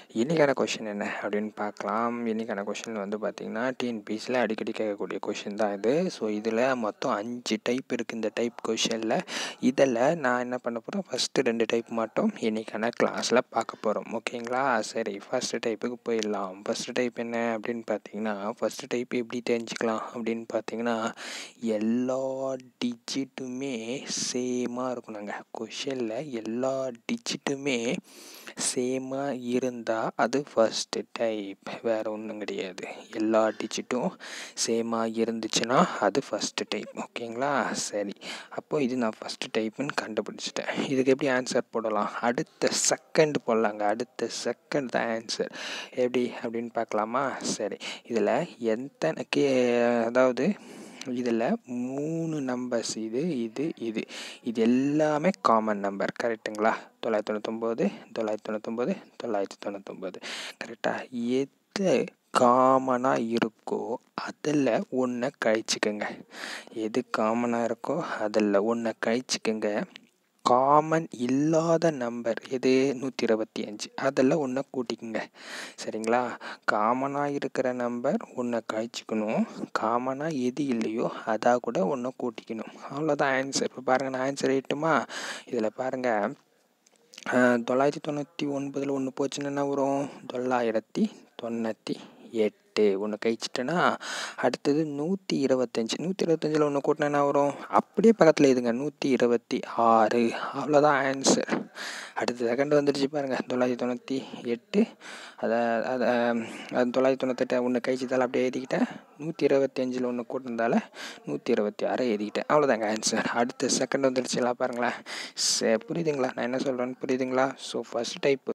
இன்றைக்கான கொஷின் என்ன அப்படின்னு பார்க்கலாம் இன்றைக்கான கொஷின் வந்து பார்த்திங்கன்னா டிஎன்பிசியில் அடிக்கடி கேட்கக்கூடிய கொஷின் தான் இது ஸோ இதில் மொத்தம் அஞ்சு டைப் இருக்குது இந்த டைப் கொஷினில் இதில் நான் என்ன பண்ண போகிறேன் ஃபஸ்ட்டு ரெண்டு டைப் மட்டும் இன்றைக்கான கிளாஸில் பார்க்க போகிறோம் ஓகேங்களா சரி ஃபஸ்ட்டு டைப்புக்கு போயிடலாம் ஃபஸ்ட்டு டைப் என்ன அப்படின்னு பார்த்தீங்கன்னா ஃபஸ்ட்டு டைப் எப்படி தெரிஞ்சுக்கலாம் அப்படின்னு பார்த்தீங்கன்னா எல்லா டிஜிட்டுமே சேமாக இருக்கணுங்க கொஷினில் எல்லா டிஜிட்டுமே சேமாக இருந்தால் அது ஃபஸ்ட்டு டைப் வேறு ஒன்றும் கிடையாது எல்லா டிஜிட்டும் சேமாக இருந்துச்சுன்னா அது ஃபஸ்ட்டு டைப் ஓகேங்களா சரி அப்போது இது நான் ஃபஸ்ட்டு டைப்புன்னு கண்டுபிடிச்சிட்டேன் இதுக்கு எப்படி ஆன்சர் போடலாம் அடுத்த செகண்ட் போடலாங்க அடுத்த செகண்ட் தான் ஆன்சர் எப்படி அப்படின்னு பார்க்கலாமா சரி இதில் எத்தனை கே அதாவது இதில் மூணு நம்பர்ஸ் இது இது இது இது எல்லாமே காமன் நம்பர் கரெக்டுங்களா தொள்ளாயிரத்தி தொண்ணூத்தொம்பது தொள்ளாயிரத்தி தொண்ணூத்தொம்பது தொள்ளாயிரத்தி தொண்ணூத்தொம்பது கரெக்டாக எது காமனாக இருக்கோ அதில் ஒன்றை கழிச்சுக்கோங்க எது காமனாக இருக்கோ அதில் ஒன்றை கழிச்சுக்கோங்க காமன் இல்லாத நம்பர் எது நூற்றி இருபத்தி அஞ்சு அதில் ஒன்றை கூட்டிக்குங்க சரிங்களா காமனாக இருக்கிற நம்பர் ஒன்றை கழிச்சிக்கணும் காமனாக எது இல்லையோ அதாக கூட ஒன்றை கூட்டிக்கணும் அவ்வளோதான் ஆன்சர் இப்போ பாருங்கள் நான் ஆன்சர் ஐட்டுமா இதில் பாருங்கள் தொள்ளாயிரத்தி தொண்ணூற்றி ஒன்பதில் ஒன்று போச்சுன்னா என்ன வரும் தொள்ளாயிரத்தி தொண்ணூற்றி எட்டு ஒன்று கழிச்சிட்டேன்னா அடுத்தது நூற்றி இருபத்தஞ்சி நூற்றி இருபத்தஞ்சில் ஒன்று கூட்டினா என்ன வரும் அப்படியே பக்கத்தில் இதுங்க நூற்றி இருபத்தி ஆறு அவ்வளோதான் ஆன்சர் அடுத்த செகண்ட் வந்துடுச்சு பாருங்கள் தொள்ளாயிரத்தி தொண்ணூற்றி எட்டு அதை அதை அது தொள்ளாயிரத்தி தொண்ணூத்தெட்டை ஒன்று கழிச்சதால் அப்படியே எழுதிக்கிட்டேன் நூற்றி இருபத்தி அஞ்சில் ஒன்று கூட்டினதால நூற்றி இருபத்தி ஆறு எழுதிக்கிட்டேன் அவ்வளோதாங்க ஆன்சர் அடுத்த செகண்ட் வந்துடுச்சுலாம் பாருங்களேன் சே புரியுதுங்களா நான் என்ன சொல்கிறேன்னு புரியுதுங்களா ஸோ ஃபஸ்ட் டைப்